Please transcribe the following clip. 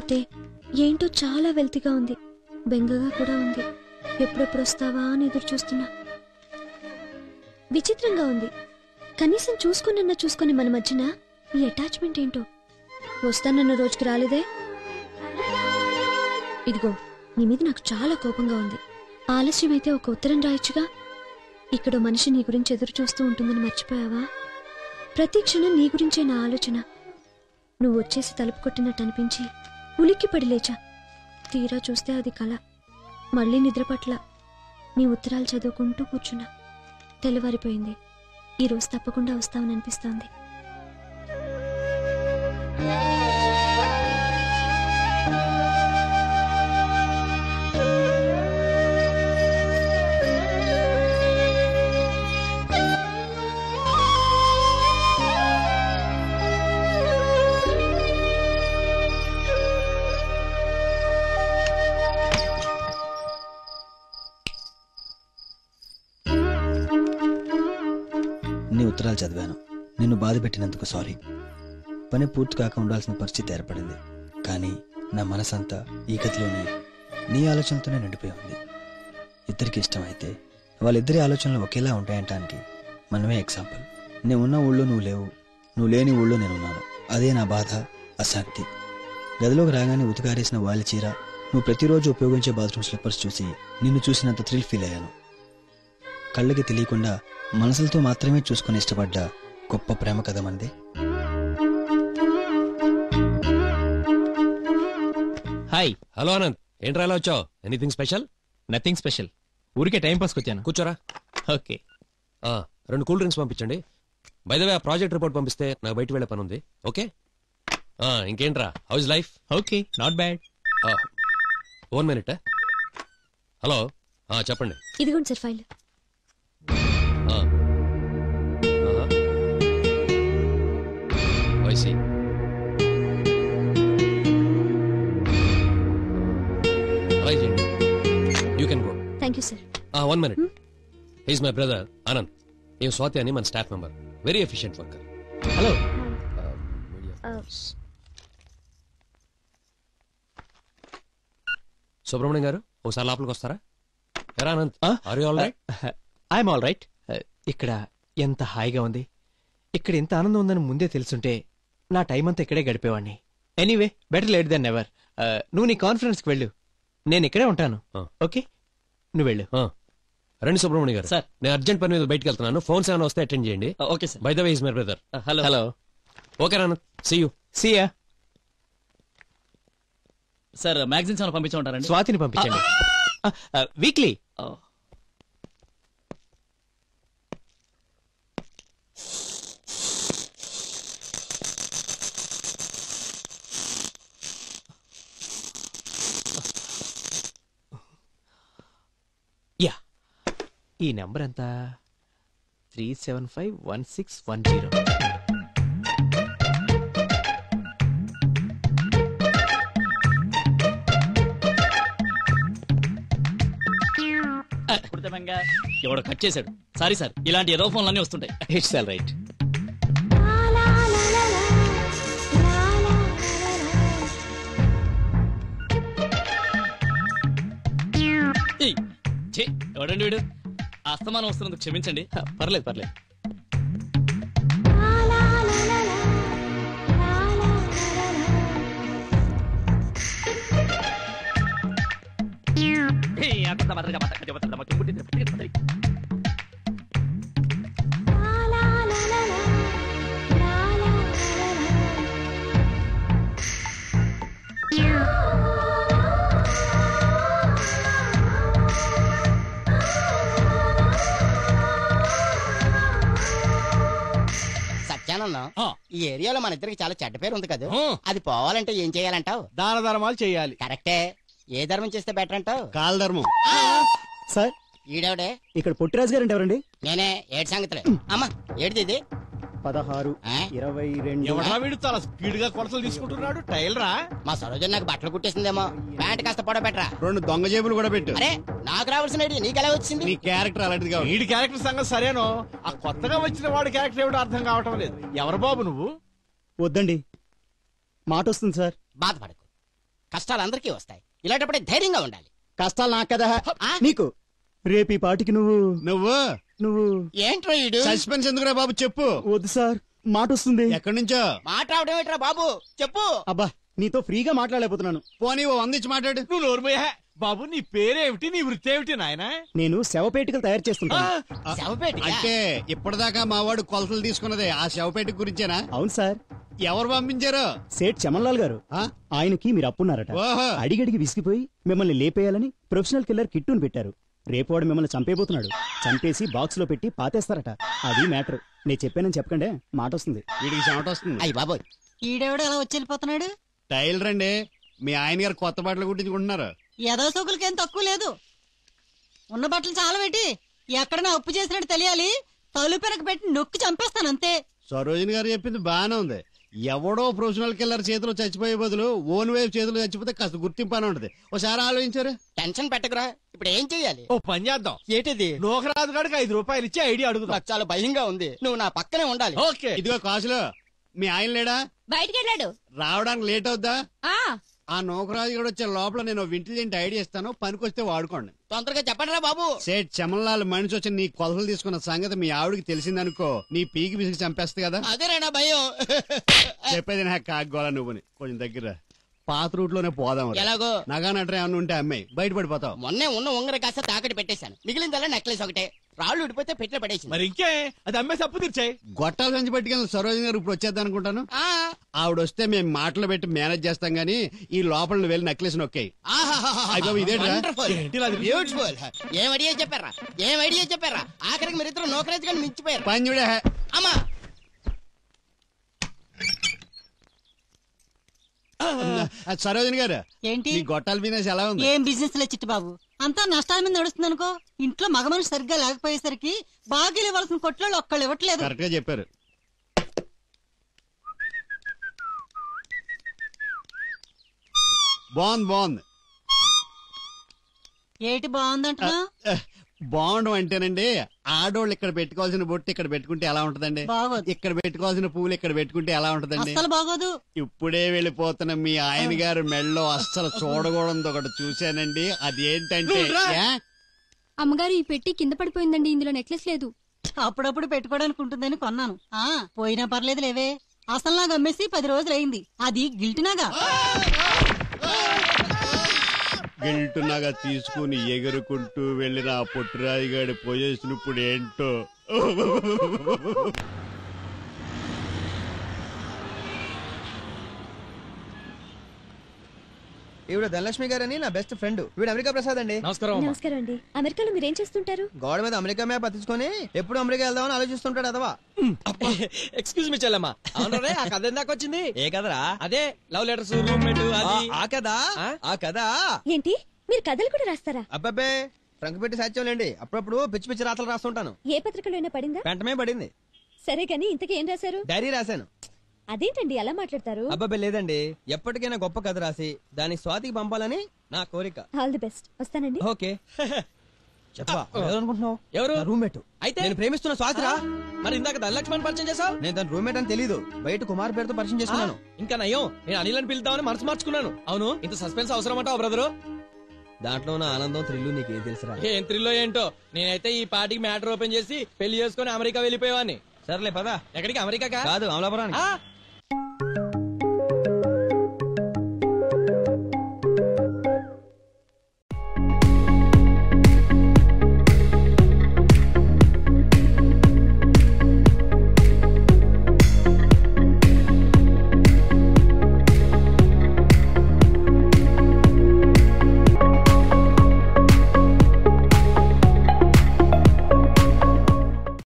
చూస్తే ఏంటో చాలా వెల్తిగా ఉంది బెంగగా కూడా ఉంది ఎప్పుడెప్పుడు వస్తావా అని ఎదురు చూస్తున్నా విచిత్రంగా ఉంది కనీసం చూసుకున్నన్నా చూసుకుని మన మధ్యన ఈ అటాచ్మెంట్ ఏంటో వస్తానన్న రోజుకి రాలేదే ఇదిగో నీ మీద నాకు చాలా కోపంగా ఉంది ఆలస్యమైతే ఒక ఉత్తరం రాయొచ్చుగా ఇక్కడ మనిషి నీ గురించి ఎదురు చూస్తూ ఉంటుందని మర్చిపోయావా ప్రతి క్షణం నీ గురించే నా ఆలోచన నువ్వు వచ్చేసి తలుపు కొట్టినట్టు అనిపించి ఉలిక్కి పడి లేచా తీరా చూస్తే అది కల మళ్ళీ నిద్ర పట్ల నీ ఉత్తరాలు చదువుకుంటూ కూర్చున్నా తెల్లవారిపోయింది ఈరోజు తప్పకుండా వస్తావని అనిపిస్తోంది నీ ఉత్తరాలు చదివాను నిన్ను బాధ పెట్టినందుకు సారీ పని పూర్తి కాక ఉండాల్సిన పరిస్థితి ఏర్పడింది కానీ నా మనసంతా ఈ గదిలోనే నీ ఆలోచనతోనే నిండిపోయి ఉంది ఇద్దరికి ఇష్టమైతే వాళ్ళిద్దరి ఆలోచనలు ఒకేలా ఉంటాయంటానికి మనమే ఎగ్జాంపుల్ నేను ఉన్న ఊళ్ళో నువ్వు లేవు నువ్వు లేని ఊళ్ళో నేనున్నాను అదే నా బాధ అశాంతి గదిలోకి రాగానే ఉతికారేసిన వాళ్ళ చీర నువ్వు ప్రతిరోజు ఉపయోగించే బాత్రూమ్ స్లిప్పర్స్ చూసి నిన్ను చూసినంత థ్రిల్ ఫీల్ అయ్యాను కళ్ళకి తెలియకుండా మనసులతో మాత్రమే చూసుకుని ఇష్టపడ్డ గొప్ప ప్రేమ కథ మంది హాయ్ హలో అనంత్ ఏంట్రా ఎలా వచ్చావు ఎనీథింగ్ స్పెషల్ నథింగ్ స్పెషల్ ఊరికే టైం పాస్కి వచ్చాను కూర్చోరా ఓకే ఆ, రెండు కూల్ డ్రింక్స్ పంపించండి బైదవే ఆ ప్రాజెక్ట్ రిపోర్ట్ పంపిస్తే నాకు బయట వెళ్ళే పని ఉంది ఓకే ఆ, ఇంకేంట్రా house life okay not bad one minute hello ఆ, చెప్పండి ఇదిగోండి సార్ ఫైల్ ఆ. ఆహా. I see. అలాగే చేయండి you can go thank you sir one minute is my brother Anand ఈ స్వాతి అని మన staff member very efficient worker hello Subrahmanyam garu ఒకసారి లోపలికి వస్తారా ఎరా Anant are you all right I'm all right ఇక్కడ ఎంత హాయిగా ఉంది ఇక్కడ ఎంత ఆనందం ఉందని ముందే తెలుసుంటే నా టైం అంతా ఇక్కడే గడిపేవాడిని anyway better late than ever నువ్వు నీ కాన్ఫరెన్స్కి వెళ్ళు నేను ఇక్కడే ఉంటాను ఆ. ఓకే నువ్వు వెళ్ళు రండి సుబ్రహ్మణ్యం గారు సార్. నేను అర్జెంట్ పని మీద బయటకు వెళ్తున్నాను ఫోన్స్ ఏమైనా వస్తే అటెండ్ చేయండి okay sir by the way is my brother hello hello okay Anand see you see ya sir magazines ఏమైనా పంపించమంటారండి స్వాతిని పంపించండి వీక్లీ ఓ. యా ఈ నెంబర్ ఎంత three seven five one six one zero కృతజ్ఞంగా ఎవడో కట్ చేశాడు సారీ సార్ ఇలాంటి ఏదో ఫోన్లు అన్నీ వస్తుంటాయి ఇట్స్ ఆల్ రైట్ ఏయ్, ఛీ, ఎవడండి వీడు అస్తమానం వస్తున్నందుకు క్షమించండి పర్లేదు పర్లేదు ఏయ్, అంత మాత్రంగా మాత్రం చెబుతాడు, మాకు ఇంకోటి చెప్పండి, చెప్పండి. సత్యానందం ఆ, ఈ ఏరియాలో మన ఇద్దరికి చాలా చెడ్డ పేరు ఉంది కదా ఆ. అది పోవాలంటే ఏం చేయాలంటావు దాన ధర్మాలు చేయాలి కరెక్టే ఏ ధర్మం చేస్తే బెటర్ అంటావు కాలధర్మం సార్ ఈడవడే ఇక్కడ పొట్టిరాజు గారు అంటే ఎవరండి నేనే ఏడు సంగతులే అమ్మా ఏడిది ఇది పదహారు ఆ? ఇరవై రెండు ఎవడా వీడు చాలా స్పీడ్ గా కొలతలు తీసుకుంటున్నాడు టైలరా మా సరోజన్ నాకు బట్టలు కుట్టేసిందేమో ప్యాంట్ కాస్త పొడ బెటరా రెండు దొంగ జేబులు కూడా పెట్టు అరే నాకు రావాల్సిన ఐడియా నీకు ఎలా వచ్చింది నీ క్యారెక్టర్ అలాంటిది కాదు వీడి క్యారెక్టర్ సంగతి సరేనో ఆ కొత్తగా వచ్చిన వాడి క్యారెక్టర్ ఏమిటో అర్థం కావటం లేదు ఎవరు బాబు నువ్వు వద్దండి మాట వస్తుంది సార్ బాధపడకు కష్టాలు అందరికీ వస్తాయి ఇలాంటప్పుడే ధైర్యంగా ఉండాలి కష్టాలు నాకు కదా ఆ? నీకు రేపు ఈ పాటికి నువ్వు నువ్వు నువ్వు ఏంట్రో ఈడు సస్పెన్స్ ఎందుకురా బాబు చెప్పు వద్దు సార్ మాట వస్తుంది ఎక్కడి నుంచో మాట్లాడడం ఏంట్రా బాబు చెప్పు అబ్బా నీతో ఫ్రీగా మాట్లాడలేకపోతున్నాను పోనీ ఓ వంద ఇచ్చి మాట్లాడు నువ్వు నోరుపోయా బాబు నీ పేరేమిటి నీ వృత్తి ఏమిటి నాయనా నేను శవపేటికలు తయారు చేస్తుంటాను శవపేట అంటే ఇప్పటిదాకా మా వాడు కొలతలు తీసుకున్నదే ఆ శవపేట గురించేనా అవును సార్ ఎవరు పంపించారు సేట్ చమన్లాల్ గారు ఆ? ఆయనకి మీరు అప్పున్నారట ఓహో. అడిగడిగి విసిగిపోయి మిమ్మల్ని లేపేయాలని ప్రొఫెషనల్ కిల్లర్ కిట్టును పెట్టారు రేపు వాడు మిమ్మల్ని చంపేయబోతున్నాడు చంపేసి బాక్స్ లో పెట్టి పాతేస్తారట అది మ్యాటర్ నేను చెప్పానని చెప్పకండే మాట వస్తుంది వీడికి చెమట వస్తుంది అయ్యి బాబోయ్ ఈడెవడు అలా వచ్చి వెళ్ళిపోతున్నాడు టైలర్ అండి మీ ఆయన గారు కొత్త బట్టలు కుట్టించుకుంటున్నారు ఏదో సోకులకేం తక్కువ లేదు ఉన్న బట్టలు చాలా పెట్టి ఎక్కడైనా అప్పు చేసినట్టు తెలియాలి తలుపెనక పెట్టి నొక్కి చంపేస్తాను అంతే సరోజిని గారు చెప్పింది బాగానే ఉంది ఎవడో ప్రొఫెషనల్ కిల్లర్ చేతిలో చచ్చిపోయే బదులు ఓన్ వైఫ్ చేతిలో చచ్చిపోతే కాస్త గుర్తింపు అని ఉంటది ఒకసారి ఆలోచించారు టెన్షన్ పెట్టకురా ఇప్పుడు ఏం చెయ్యాలి ఓ పని చేద్దాం ఏంటిది నూకరాజు గాడికి ఐదు రూపాయలు ఇచ్చి ఐడియా అడుగుదాం నాకు చాలా భయంగా ఉంది నువ్వు నా పక్కనే ఉండాలి ఓకే ఇదిగో కాసులు మీ ఆయన లేడా బయటికి వెళ్ళాడు రావడానికి లేట్ అవుద్దా ఆ ఆ నౌకరాజు కూడా వచ్చే లోపల నేను ఇంటెలిజెంట్ ఐడియా ఇస్తాను పనికొస్తే వాడుకోండి తొందరగా చెప్పండి రా బాబు సేట్ చమన్లాల్ మనిషి వచ్చి నీ కొలతలు తీసుకున్న సంగతి మీ ఆవిడకి తెలిసిందనుకో నీ పీకి విసిగి చంపేస్తుంది కదా అదేనా నా భయం చెప్పేది నాకు కాగోలా నువ్వుని కొంచెం దగ్గర పాత రూట్ లోనే పోదాం రా. ఎలాగో నగా నట్ర ఏమన్నా ఉంటే అమ్మాయి బయట పడిపోతావు మొన్నే ఉన్న ఉంగర కాస్త తాకటి పెట్టేశాను మిగిలిందల్లా నెక్లెస్ ఒకటే రాళ్ళు ఉడిపోతే పెట్టిన పడేసింది మరి ఇంకే అది అమ్మేసి అప్పు తీర్చాయి గొట్టాల సంచి పట్టుకెళ్ళి సరోజన్ గారు ఇప్పుడు వచ్చేద్దాం అనుకుంటాను ఆ, ఆవిడ వస్తే మేము మాటలు పెట్టి మేనేజ్ చేస్తాం గానీ ఈ లోపల నువ్వు వెళ్ళి నెక్లెస్ నొక్కాయి ఆహాహాహా. అయ్యో, ఇదేంట్రా? Wonderful. ఏంటి ఇలా తిరిగి- Beautiful. ఏం ఐడియా చెప్పారా ఏం ఐడియా చెప్పారా ఆఖరికి మీరిద్దరు నోకరేజ్ గాని మించిపోయారు పని చూడే అమ్మా సరోజన్ గారు ఏంటి మీ గొట్టాల బిజినెస్ ఎలా ఉంది ఏం బిజినెస్ లే చిట్టుబాబు అంతా నష్టాల మీద నడుస్తుంది అనుకో ఇంట్లో మగ మనిషి సరిగ్గా లేకపోయేసరికి బాగా ఇవ్వాల్సిన కొట్లో ఒక్కళ్ళు ఇవ్వట్లేదు కరెక్ట్ గా చెప్పారు బాగుంది బాగుంది ఏటి బాగుందంటున్నా బాగుండడం అంటేనండి ఆడోళ్ళు ఇక్కడ పెట్టుకోవాల్సిన బొట్టు ఇక్కడ పెట్టుకుంటే ఎలా ఉంటదండి బాగోదు ఇక్కడ పెట్టుకోవాల్సిన పువ్వులు ఇక్కడ పెట్టుకుంటే ఎలా ఉంటదండి అస్సలు బాగోదు ఇప్పుడే వెళ్ళిపోతున్న మీ ఆయన గారు మెళ్ళో అస్సలు చూడకూడదు ఒకటి చూశానండి అది ఏంటంటే ఏ? అమ్మగారు ఈ పెట్టి కింద పడిపోయిందండి ఇందులో నెక్లెస్ లేదు అప్పుడప్పుడు పెట్టుకోవడానికి ఉంటుందని కొన్నాను ఆ పోయినా పర్లేదు లేవే అసలు నాకు అమ్మేసి పది రోజులు అయింది అది గిల్టినాగా గిల్టునగా తీసుకుని ఎగురుకుంటూ వెళ్ళిన ఆ పొట్టురాయి గారి పొజిషన్ ఇప్పుడు ఏంటో ఈవిడ ధనలక్ష్మి గారని నా బెస్ట్ ఫ్రెండ్ వీడు అమెరికా ప్రసాద్ అండి నమస్కారం అమ్మా. నమస్కారం అండి అమెరికాలో మీరేం చేస్తుంటారు గోడ మీద అమెరికా మ్యాప్ అతిచుకొని ఎప్పుడు అమెరికా వెళ్దామని ఆలోచిస్తుంటాడు అదవా ఎక్స్క్యూజ్ మీ చెల్లమ్మా అవునరే ఆ కథ ఎందాక వచ్చింది ఏ కదరా అదే లవ్ లెటర్స్ రూమ్మేట్ అది ఆ కదా ఆ? ఆ కదా ఏంటి మీరు కథలు కూడా రాస్తారా అబ్బబ్బే ట్రంక్ పెట్టి సాధ్యంలేండి అప్పుడప్పుడు పిచ్చి పిచ్చి రాతలు రాస్తుంటాను ఏ పత్రికలో అయినా పడిందా వెంటనే పడింది సరే కానీ ఇంతకీ ఏం రాశారు డైరీ రాశాను అదేంటండి అలా మాట్లాడతారు అబ్బబ్బే లేదండి ఎప్పటికైనా గొప్ప కథ రాసి దాన్ని స్వాతికి పంపాలని నా కోరిక ఆల్ ది బెస్ట్ వస్తానండి ఓకే చెప్పా అనుకుంటున్నావు ఎవరు? రూమ్మేట్ అయితే? నేను ప్రేమిస్తున్న స్వాతిరా మరి ఇందాక ధనలక్ష్మణ్ పరిచయం చేసావు నేను తన రూమ్మేట్ అని తెలీదు బయట కుమార్ పేరుతో పరిచయం చేసుకున్నాను ఇంకా నయ్యం నేను అనిల్ అని పిలుద్దామని మనసు మార్చుకున్నాను అవును ఇంత సస్పెన్స్ అవసరం అంటావు బ్రదరు దాంట్లో ఉన్న ఆనందం థ్రిల్లు నీకు ఏ తెలుసురా ఏం త్రిల్లో ఏంటో నేనైతే ఈ పార్టీకి మ్యాటర్ ఓపెన్ చేసి పెళ్లి చేసుకుని అమెరికా వెళ్ళిపోయేవాన్ని సర్లే పదా ఎక్కడికి అమెరికాకా కాదు అమలాపురానికి ఆ,